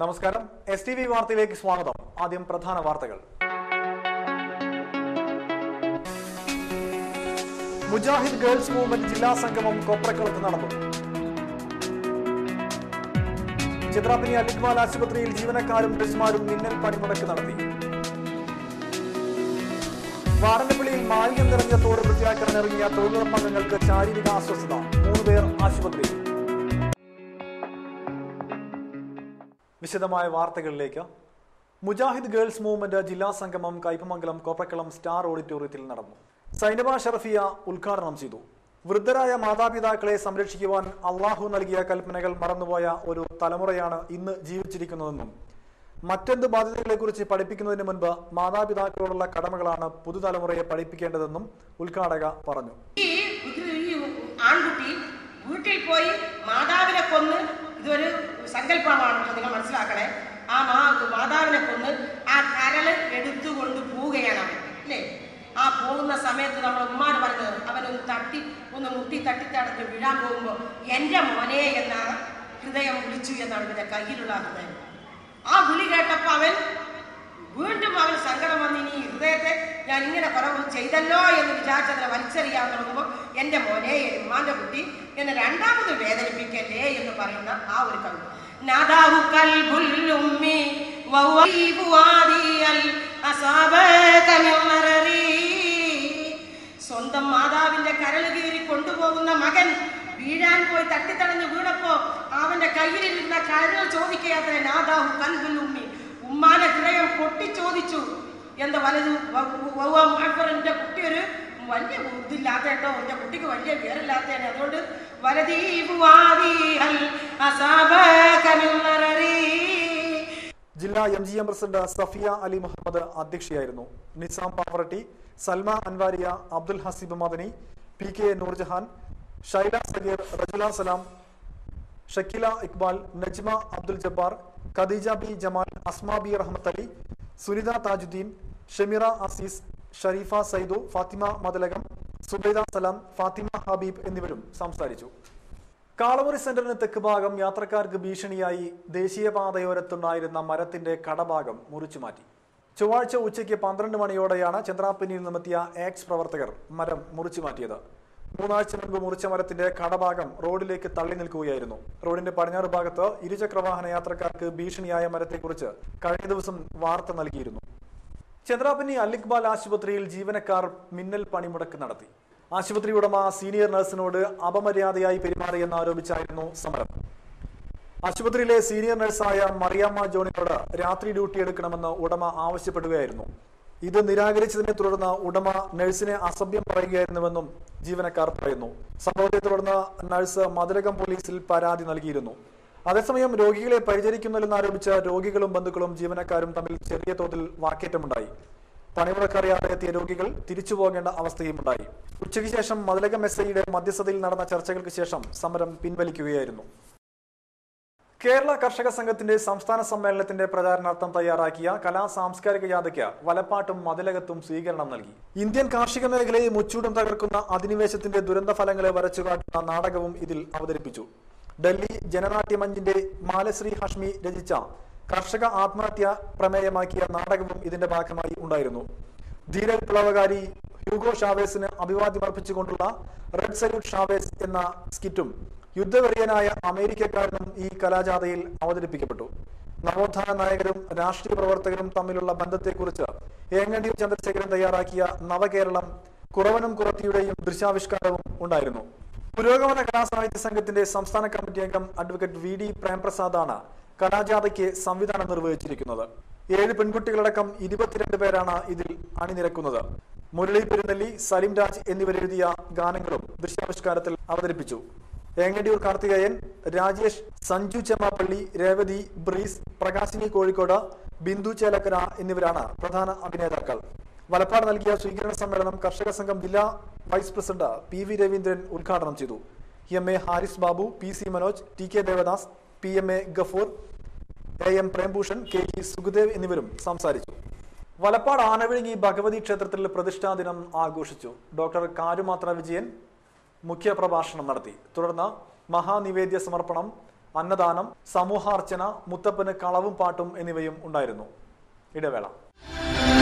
നമസ്കാരം S T V വാർത്തയിലേക്ക് സ്വാഗതം ആദ്യം പ്രധാന വാർത്തകൾ മുജാഹിദ് ഗേൾസ് മൂവ്മെന്റ് ജില്ലാ സംഗമം കൊപ്രക്കളത്ത് നടന്നു ചിത്രാപ്പിനി അലിക്വാൽ ആശുപത്രിയിൽ ജീവനക്കാരും നഴ്സുമാരും മിന്നൽ പണിമുടക്ക് നടത്തി വാടനപ്പള്ളിയിൽ മാലിന്യം നിറഞ്ഞ തോട് വൃത്തിയാക്കാൻ ഇറങ്ങിയ തൊഴിലുറപ്പംഗങ്ങൾക്ക് ശാരീരിക അസ്വസ്ഥത മൂന്ന് പേർ ആശുപത്രിയിൽ വിശദമായ വാർത്തകളിലേക്ക് മുജാഹിദ് ഗേൾസ് മൂവ്മെന്റ് ജില്ലാ സംഗമം കൈപ്പമംഗലം കോപ്പക്കളം സ്റ്റാർ ഓഡിറ്റോറിയത്തിൽ നടന്നു സൈനബ ഷറഫിയ ഉദ്ഘാടനം ചെയ്തു വൃദ്ധരായ മാതാപിതാക്കളെ സംരക്ഷിക്കുവാൻ അള്ളാഹു നൽകിയ കൽപ്പനകൾ മറന്നുപോയ ഒരു തലമുറയാണ് ഇന്ന് ജീവിച്ചിരിക്കുന്നതെന്നും മറ്റെന്ത് ബാധ്യതകളെക്കുറിച്ച് പഠിപ്പിക്കുന്നതിന് മുൻപ് മാതാപിതാക്കളോടുള്ള കടമകളാണ് പുതുതലമുറയെ പഠിപ്പിക്കേണ്ടതെന്നും ഉദ്ഘാടക പറഞ്ഞു ഈ ഇത് ഈ ആൺകുട്ടി വീട്ടിൽ പോയി മാതാവിനെ കൊന്ന് ഇതൊരു സങ്കല്പമാണ് കേട്ടോ നിങ്ങൾ മനസ്സിലാക്കണേ ആ മാ മാതാവിനെ കൊന്ന് ആ കരള് എടുത്തുകൊണ്ട് പോവുകയാണ് അവൻ അല്ലേ ആ പോകുന്ന സമയത്ത് നമ്മൾ ഉമ്മാട് പറഞ്ഞത് അവനൊന്ന് തട്ടി ഒന്ന് മുട്ടി തട്ടി തടഞ്ഞ് വീഴാൻ പോകുമ്പോൾ എൻ്റെ മോനെ എന്ന ഹൃദയം വിളിച്ചു എന്നാണ് ഇവന്റെ കയ്യിലുള്ള ഹൃദയം ആ വിളി കേട്ടപ്പോൾ അവൻ വീണ്ടും അവൻ സങ്കടം വന്ന് ഇനി ഈ ഹൃദയത്തെ ഞാൻ ഇങ്ങനെ കുറവ് ചെയ്തല്ലോ എന്ന് വിചാരിച്ചതിനെ വലിച്ചെറിയാൻ തുടങ്ങുമ്പോൾ എൻ്റെ മോനെ ഉമ്മാന്റെ കുട്ടി എന്നെ രണ്ടാമത് വേദനിപ്പിക്കല്ലേ എന്ന് പറയുന്ന ആ ഒരു കവി നാദാഹു കൽബുൽ ഉമ്മി വഹുവ ഫുആദിയൽ അസാബക മിൻ മററി. സ്വന്തം മാതാവിന്റെ കരൾ കീറി കൊണ്ടുപോകുന്ന മകൻ വീഴാൻ പോയി തട്ടിത്തടഞ്ഞ് വീണപ്പോ അവന്റെ കയ്യിലിരുന്ന കരൾ ചോദിക്കയാത്ര നാദാഹു കൽബുൽ ഉമ്മി ഉമ്മാനെ ഹൃദയം പൊട്ടി ചോദിച്ചു എന്താ വലതു എന്റെ കുട്ടി ഒരു വലിയ ബുദ്ധില്ലാത്ത കേട്ടോ എന്റെ കുട്ടിക്ക് വലിയ പേരില്ലാത്തതാണ് അതുകൊണ്ട് വലതീപുവാദിഹൽ അസാബക മിൻ മററി. ജില്ലാ M G M president Safiya Ali Muhammad അധ്യക്ഷയായിരുന്നു Nizam Pavaratty Salma Anwariya Abdul Haseeb Madani P K Noorjahan Shaila Sageer Rajula Salam Shakila Iqbal Najma Abdul Jabbar Khadija B Jamal Asma B Rahmath Ali Sunitha Thajudheen Shameera Azeez Sharifa Saidu Fathima Madalakam Subaida Salam Fathima Habeeb എന്നിവരും സംസാരിച്ചു കാളമുറി സെന്ററിന് തെക്ക് ഭാഗം യാത്രക്കാർക്ക് ഭീഷണിയായി ദേശീയപാതയോരത്തുണ്ടായിരുന്ന മരത്തിന്റെ കടഭാഗം മുറിച്ചുമാറ്റി ചൊവ്വാഴ്ച ഉച്ചയ്ക്ക് പന്ത്രണ്ട് മണിയോടെയാണ് ചന്ദ്രാപ്പിനിയിൽ നിന്നെത്തിയ എക്സ് പ്രവർത്തകർ മരം മുറിച്ചുമാറ്റിയത് മൂന്നാഴ്ച മുൻപ് മുറിച്ച മരത്തിന്റെ കടഭാഗം റോഡിലേക്ക് തള്ളി നിൽക്കുകയായിരുന്നു റോഡിന്റെ പടിഞ്ഞാറ് ഭാഗത്ത് ഇരുചക്രവാഹന യാത്രക്കാർക്ക് ഭീഷണിയായ മരത്തെക്കുറിച്ച് കഴിഞ്ഞ ദിവസം വാർത്ത നൽകിയിരുന്നു ചന്ദ്രാപ്പനി അലിക്ബാൽ ആശുപത്രിയിൽ ജീവനക്കാർ മിന്നൽ പണിമുടക്ക് നടത്തി ആശുപത്രി ഉടമ സീനിയർ നഴ്സിനോട് അപമര്യാദയായി പെരുമാറിയെന്ന് ആരോപിച്ചായിരുന്നു സമരം ആശുപത്രിയിലെ സീനിയർ നഴ്സായ മറിയാമ്മ ജോണിനോട് രാത്രി ഡ്യൂട്ടി എടുക്കണമെന്ന് ഉടമ ആവശ്യപ്പെടുകയായിരുന്നു ഇത് നിരാകരിച്ചതിനെ തുടർന്ന് ഉടമ നഴ്സിനെ അസഭ്യം പറയുകയായിരുന്നുവെന്നും ജീവനക്കാർ പറയുന്നു സംഭവത്തെ തുടർന്ന് നഴ്സ് മതിലകം പോലീസിൽ പരാതി നൽകിയിരുന്നു അതേസമയം രോഗികളെ പരിചരിക്കുന്നില്ലെന്ന് ആരോപിച്ച് രോഗികളും ബന്ധുക്കളും ജീവനക്കാരും തമ്മിൽ ചെറിയ തോതിൽ വാക്കേറ്റമുണ്ടായി പണിമുടക്കറിയാതെ എത്തിയ രോഗികൾ തിരിച്ചു പോകേണ്ട അവസ്ഥയും ഉണ്ടായി ഉച്ചയ്ക്ക് ശേഷം മതിലകം എസ് ഐയുടെ മധ്യസ്ഥതയിൽ നടന്ന ചർച്ചകൾക്ക് ശേഷം സമരം പിൻവലിക്കുകയായിരുന്നു കേരള കർഷക സംഘത്തിന്റെ സംസ്ഥാന സമ്മേളനത്തിന്റെ പ്രചാരണാർത്ഥം തയ്യാറാക്കിയ കലാ സാംസ്കാരിക യാത്രയ്ക്ക് വലപ്പാട്ടും മതിലകത്തും സ്വീകരണം നൽകി ഇന്ത്യൻ കാർഷിക മേഖലയെ മുച്ചൂടും തകർക്കുന്ന അധിനിവേശത്തിന്റെ ദുരന്ത ഫലങ്ങളെ വരച്ചുകാട്ടുന്ന നാടകവും ഇതിൽ അവതരിപ്പിച്ചു ഡൽഹി ജനനാട്യമഞ്ചിന്റെ മാലശ്രീ ഹഷ്മി രചിച്ച കർഷക ആത്മഹത്യ പ്രമേയമാക്കിയ നാടകവും ഇതിന്റെ ഭാഗമായി ഉണ്ടായിരുന്നു ധീരവിപ്ലവകാരി ഹ്യൂഗോ ഷാവേസിന് അഭിവാദ്യമർപ്പിച്ചുകൊണ്ടുള്ള റെഡ് സല്യൂട്ട് ഷാവേസ് എന്ന സ്കിറ്റും യുദ്ധവെറിയനായ അമേരിക്കക്കാരനും ഈ കലാജാഥയിൽ അവതരിപ്പിക്കപ്പെട്ടു നവോത്ഥാന നായകരും രാഷ്ട്രീയ പ്രവർത്തകരും തമ്മിലുള്ള ബന്ധത്തെക്കുറിച്ച് ഏങ്ങണ്ടിയൂർ ചന്ദ്രശേഖരൻ തയ്യാറാക്കിയ നവകേരളം കുറവനും കുറത്തിയുടെയും ദൃശ്യാവിഷ്കാരവും ഉണ്ടായിരുന്നു പുരോഗമന കലാസാഹിത്യ സംഘത്തിന്റെ സംസ്ഥാന കമ്മിറ്റി അംഗം അഡ്വക്കേറ്റ് വി ഡി പ്രേംപ്രസാദാണ് കലാജാഥയ്ക്ക് സംവിധാനം നിർവഹിച്ചിരിക്കുന്നത് ഏഴ് പെൺകുട്ടികളടക്കം ഇരുപത്തിരണ്ട് പേരാണ് ഇതിൽ അണിനിരക്കുന്നത് മുരളി പെരുന്നെല്ലി സലിം രാജ് എന്നിവരെഴുതിയ ഗാനങ്ങളും ദൃശ്യാവിഷ്കാരത്തിൽ അവതരിപ്പിച്ചു ഏങ്ങടിയൂർ കാർത്തികേയൻ രാജേഷ് സഞ്ജു ചെമ്മാപ്പള്ളി രേവതി ബ്രീസ് പ്രകാശിനി കോഴിക്കോട് ബിന്ദു ചേലക്കര എന്നിവരാണ് പ്രധാന അഭിനേതാക്കൾ വലപ്പാട് നൽകിയ സ്വീകരണ സമ്മേളനം കർഷക സംഘം ജില്ലാ vice president P V Raveendran ഉദ്ഘാടനം ചെയ്തു M A Haris Babu P C Manoj T K Devadas P M A Gafoor A M Prembhushan K G Sukhdev എന്നിവരും സംസാരിച്ചു വലപ്പാട് ആനവിഴുങ്ങി ഭഗവതി ക്ഷേത്രത്തിൽ പ്രതിഷ്ഠാ ദിനം ആഘോഷിച്ചു ഡോക്ടർ കാരുമാത്ര വിജയൻ മുഖ്യ പ്രഭാഷണം നടത്തി തുടർന്ന് മഹാനിവേദ്യ സമർപ്പണം അന്നദാനം സമൂഹാർച്ചന മുത്തപ്പന് കളവും പാട്ടും എന്നിവയും ഉണ്ടായിരുന്നു ഇടവേള